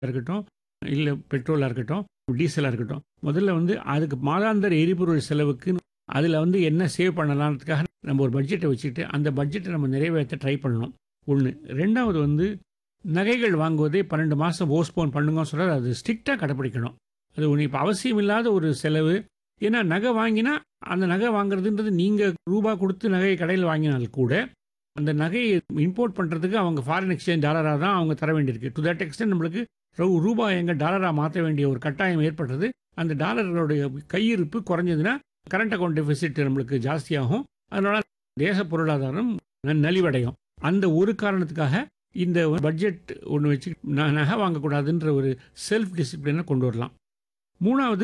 இருக்கட்டும் இல்லை பெட்ரோலாக இருக்கட்டும் டீசலாக இருக்கட்டும் முதல்ல வந்து அதுக்கு மாதாந்திர எரிபொருள் செலவுக்கு அதில் வந்து என்ன சேவ் பண்ணலான்றதுக்காக நம்ம ஒரு பட்ஜெட்டை வச்சுக்கிட்டு அந்த பட்ஜெட்டை நம்ம நிறைவேற்ற ட்ரை பண்ணணும் ஒன்று ரெண்டாவது வந்து நகைகள் வாங்குவதே பன்னெண்டு மாதம் போஸ்ட்போன் பண்ணுங்கன்னு சொல்கிறது அது ஸ்ட்ரிக்டாக கடைப்பிடிக்கணும் அது ஒன்று இப்போ அவசியம் இல்லாத ஒரு செலவு ஏன்னா நகை வாங்கினா அந்த நகை வாங்குறதுன்றது நீங்கள் ரூபா கொடுத்து நகையை கடையில் வாங்கினால் கூட அந்த நகையை இம்போர்ட் பண்ணுறதுக்கு அவங்க ஃபாரின் எக்ஸ்சேஞ்ச் டாலராக தான் அவங்க தர வேண்டியிருக்கு டு தட் எக்ஸ்டென்ட் நம்மளுக்கு ரூ- ரூபாய் எங்க டாலராக மாற்ற வேண்டிய ஒரு கட்டாயம் ஏற்பட்டது அந்த டாலர்களுடைய கையிருப்பு குறைஞ்சதுன்னா கரண்ட் அக்கௌண்ட் டெபிசிட் நம்மளுக்கு ஜாஸ்தியாகும் அதனால தேச பொருளாதாரம் ந- நலிவடையும் அந்த ஒரு காரணத்துக்காக இந்த பட்ஜெட் ஒன்று வச்சு ந- நகை வாங்கக்கூடாதுன்ற ஒரு செல்ஃப் டிசிப்ளினை கொண்டு வரலாம் மூணாவது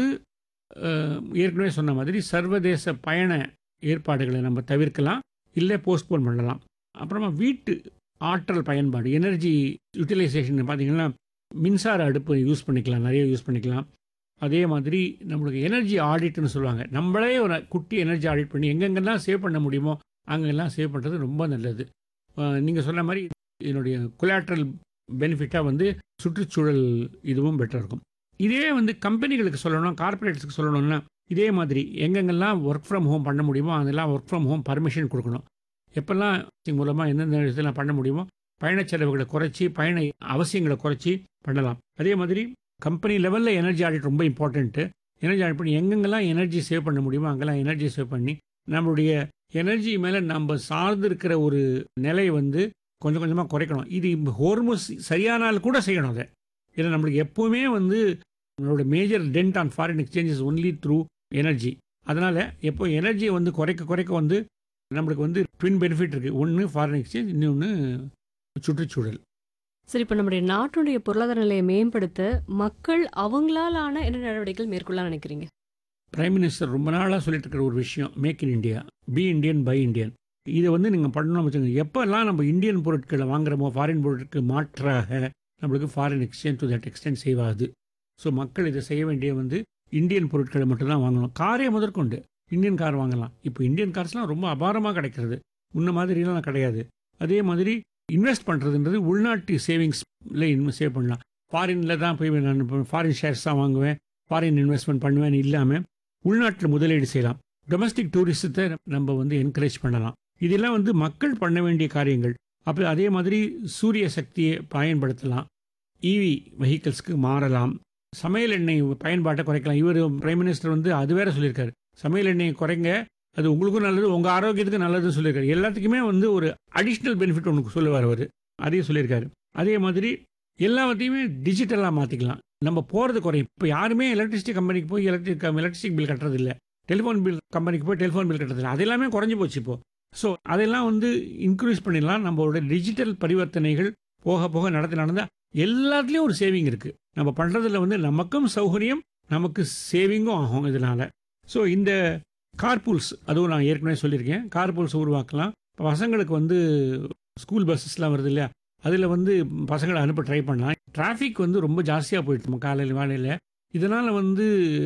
அஹ், ஏற்கனவே சொன்ன மாதிரி சர்வதேச பயண ஏற்பாடுகளை நம்ம தவிர்க்கலாம் இல்லை போஸ்ட்போன் பண்ணலாம் அப்புறமா வீட்டு ஆற்றல் பயன்பாடு எனர்ஜி யூட்டிலைசேஷன் பார்த்தீங்கன்னா மின்சார அடுப்பு யூஸ் பண்ணிக்கலாம் நிறைய யூஸ் பண்ணிக்கலாம் அதே மாதிரி நம்மளுக்கு எனர்ஜி ஆடிட்னு சொல்லுவாங்க நம்மளே ஒரு குட்டி எனர்ஜி ஆடிட் பண்ணி எங்கெங்கெல்லாம் சேவ் பண்ண முடியுமோ அங்கெல்லாம் சேவ் பண்ணுறது ரொம்ப நல்லது நீங்கள் சொன்ன மாதிரி என்னுடைய கொலாட்ரல் பெனிஃபிட்டாக வந்து சுற்றுச்சூழல் இதுவும் பெட்டராக இருக்கும் இதே வந்து கம்பெனிகளுக்கு சொல்லணும் கார்ப்பரேட்ஸ்க்கு சொல்லணும்னா இதே மாதிரி எங்கெங்கெல்லாம் ஒர்க் ஃப்ரம் ஹோம் பண்ண முடியுமோ அதெல்லாம் ஒர்க் ஃப்ரம் ஹோம் பர்மிஷன் கொடுக்கணும் எப்பெல்லாம் இது மூலமாக எந்தெந்த இடத்துல பண்ண முடியுமோ பயணச் செலவுகளை குறைச்சி பயண அவசியங்களை குறைச்சி பண்ணலாம் அதே மாதிரி கம்பெனி லெவலில் எனர்ஜி ஆடிட் ரொம்ப இம்பார்ட்டண்ட்டு எனர்ஜி ஆடிட் பண்ணி எங்கெங்கெல்லாம் எனர்ஜி சேவ் பண்ண முடியுமோ அங்கெல்லாம் எனர்ஜி சேவ் பண்ணி நம்மளுடைய எனர்ஜி மேலே நம்ம சார்ந்து இருக்கிற ஒரு நிலையை வந்து கொஞ்சம் கொஞ்சமாக குறைக்கணும் இது ஹோர்மோஸ் சரியானால் கூட செய்யணும் அதை ஏன்னா நம்மளுக்கு எப்போவுமே வந்து நம்மளோட major dent on foreign exchanges only through energy அதனால் எப்போ எனர்ஜியை வந்து குறைக்க குறைக்க வந்து நம்மளுக்கு வந்து ட்வின் பெனிஃபிட் இருக்குது ஒன்று ஃபாரின் எக்ஸ்சேஞ்ச் இன்னொன்று சுற்றுச்சூழல் சரி இப்போ நம்முடைய நாட்டுடைய பொருளாதார நிலையை மேம்படுத்த மக்கள் அவங்களால ஆன என்ன நடவடிக்கைகள் மேற்கொள்ளலாம் நினைக்கிறீங்க பிரைம் மினிஸ்டர் ரொம்ப நாளாக சொல்லிட்டு இருக்கிற ஒரு விஷயம் make in India be Indian buy Indian இதை வந்து நீங்கள் பண்ணணும் வச்சுங்க எப்போல்லாம் நம்ம இந்தியன் பொருட்களை வாங்குறோமோ ஃபாரின் பொருட்களுக்கு மாற்றாக நம்மளுக்கு foreign exchange to that extent செய்வாது ஸோ மக்கள் இதை செய்ய வேண்டிய வந்து இந்தியன் பொருட்களை மட்டும்தான் வாங்கணும் காரே முதற்கொண்டு இந்தியன் கார் வாங்கலாம் இப்போ இந்தியன் கார்ஸ்லாம் ரொம்ப அபாரமாக கிடைக்கிறது முன்ன மாதிரிலாம் கிடையாது அதே மாதிரி இன்வெஸ்ட் பண்ணுறதுன்றது உள்நாட்டு சேவிங்ஸில் இன்வெஸ்ட் சேவ் பண்ணலாம் ஃபாரினில் தான் போய் நான் ஃபாரின் ஷேர்ஸ் தான் வாங்குவேன் ஃபாரின் இன்வெஸ்ட்மெண்ட் பண்ணுவேன்னு இல்லாமல் உள்நாட்டில் முதலீடு செய்யலாம் டொமஸ்டிக் டூரிசத்தை நம்ம வந்து என்கரேஜ் பண்ணலாம் இதெல்லாம் வந்து மக்கள் பண்ண வேண்டிய காரியங்கள் அப்போ அதே மாதிரி சூரிய சக்தியை பயன்படுத்தலாம் இவி வெஹிக்கிள்ஸ்க்கு மாறலாம் சமையல் எண்ணெய் பயன்பாட்டை குறைக்கலாம் இவர் பிரைம் மினிஸ்டர் வந்து அது வேற சொல்லியிருக்காரு சமையல் எண்ணெயை குறைங்க அது உங்களுக்கும் நல்லது உங்கள் ஆரோக்கியத்துக்கு நல்லதுன்னு சொல்லியிருக்காரு எல்லாத்துக்குமே வந்து ஒரு அடிஷ்னல் பெனிஃபிட் ஒன்று சொல்லுவார் அவர் அதையும் சொல்லியிருக்காரு அதே மாதிரி எல்லாத்தையுமே டிஜிட்டலாக மாற்றிக்கலாம் நம்ம போகிறது குறையும் இப்போ யாருமே எலக்ட்ரிசிட்டி கம்பெனிக்கு போய் எலக்ட்ரிக் எலக்ட்ரிசிட்டி பில் கட்டுறது இல்லை டெலிஃபோன் பில் கம்பெனிக்கு போய் டெலிஃபோன் பில் கட்டுறது இல்லை அது எல்லாமே குறைஞ்சி போச்சு இப்போ ஸோ அதெல்லாம் வந்து இன்க்ரீஸ் பண்ணிடலாம் நம்மளோட டிஜிட்டல் பரிவர்த்தனைகள் போக போக நடந்து நடந்தால் எல்லாத்துலேயும் ஒரு சேவிங் இருக்குது நம்ம பண்ணுறதுல வந்து நமக்கும் சௌகரியம் நமக்கு சேவிங்கும் ஆகும் இதனால ஸோ இந்த கார்பூல்ஸ் அதுவும் நான் ஏற்கனவே சொல்லியிருக்கேன் கார்பூல்ஸ் உருவாக்கலாம் இப்போ பசங்களுக்கு வந்து ஸ்கூல் பஸ்ஸஸ்லாம் வருது இல்லையா அதில் வந்து பசங்களை அனுப்ப ட்ரை பண்ணலாம் டிராஃபிக் வந்து ரொம்ப ஜாஸ்தியாக போயிட்டு காலையில் வேலையில் இதனால் வந்து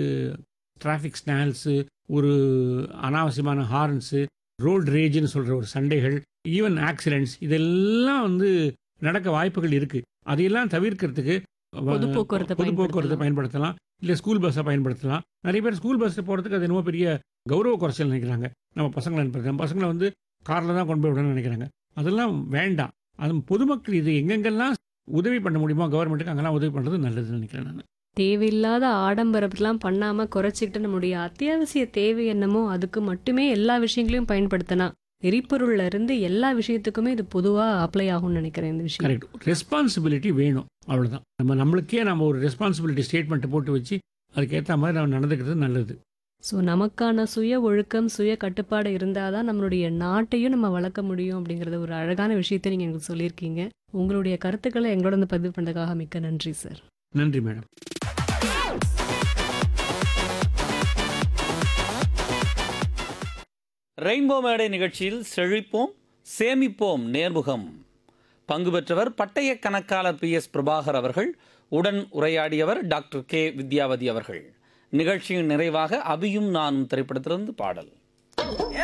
டிராஃபிக் ஸ்னால்ஸு ஒரு அனாவசியமான ஹார்ன்ஸு ரோட் ரேஜ்னு சொல்கிற ஒரு சண்டைகள் ஈவன் ஆக்சிடென்ட்ஸ் இதெல்லாம் வந்து நடக்க வாய்ப்புகள் இருக்குது அதையெல்லாம் தவிர்க்கிறதுக்கு பொது போக்குவரத்தை பொது போக்குவரத்தை பயன்படுத்தலாம் இல்லை ஸ்கூல் பஸ்ஸை பயன்படுத்தலாம் நிறைய பேர் ஸ்கூல் பஸ்ஸில் போகிறதுக்கு அது என்னமோ பெரிய கௌரவ குறைச்சல் நினைக்கிறாங்க நம்ம பசங்களை அனுப்புறது பசங்களை வந்து காரில் தான் கொண்டு போய் விடணும்னு நினைக்கிறாங்க அதெல்லாம் வேண்டாம் அது பொதுமக்கள் இது எங்கெங்கெல்லாம் உதவி பண்ண முடியுமோ கவர்மெண்ட்டுக்கு அங்கெல்லாம் உதவி பண்ணுறது நல்லதுன்னு நினைக்கிறேன் நான் தேவையில்லாத ஆடம்பரத்தெல்லாம் பண்ணாம குறைச்சிக்கிட்டு நம்முடைய அத்தியாவசிய தேவை என்னமோ அதுக்கு மட்டுமே எல்லா விஷயங்களையும் பயன்படுத்தினா எரிபொருள்ல இருந்து எல்லா விஷயத்துக்குமே இது பொதுவா அப்ளை ஆகும்னு நினைக்கிறேன் இந்த விஷயம் கரெக்ட் ரெஸ்பான்சிபிலிட்டி வேணும் அவ்வளோதான் நம்ம நம்மளுக்கே நம்ம ஒரு ரெஸ்பான்சிபிலிட்டி ஸ்டேட்மெண்ட் போட்டு வச்சு அதுக்கேற்ற மாதிரி நம்ம நடந்துக்கிறது நல்லது ஸோ நமக்கான சுய ஒழுக்கம் சுய கட்டுப்பாடு இருந்தாதான் நம்மளுடைய நாட்டையும் நம்ம வளர்க்க முடியும் அப்படிங்கறத ஒரு அழகான விஷயத்தை நீங்க எங்களுக்கு சொல்லியிருக்கீங்க உங்களுடைய கருத்துக்களை எங்களோட வந்து பதிவு பண்ணதுக்காக மிக்க நன்றி சார் நன்றி மேடம் ரெயின்போ மேடை நிகழ்ச்சியில் செழிப்போம் சேமிப்போம் நேர்முகம் பங்கு பெற்றவர் பட்டய கணக்காளர் பி எஸ் பிரபாகர் அவர்கள் உடன் உரையாடியவர் டாக்டர் கே வித்யாவதி அவர்கள் நிகழ்ச்சியின் நிறைவாக அபியும் நானும் திரைப்படத்திலிருந்து பாடல்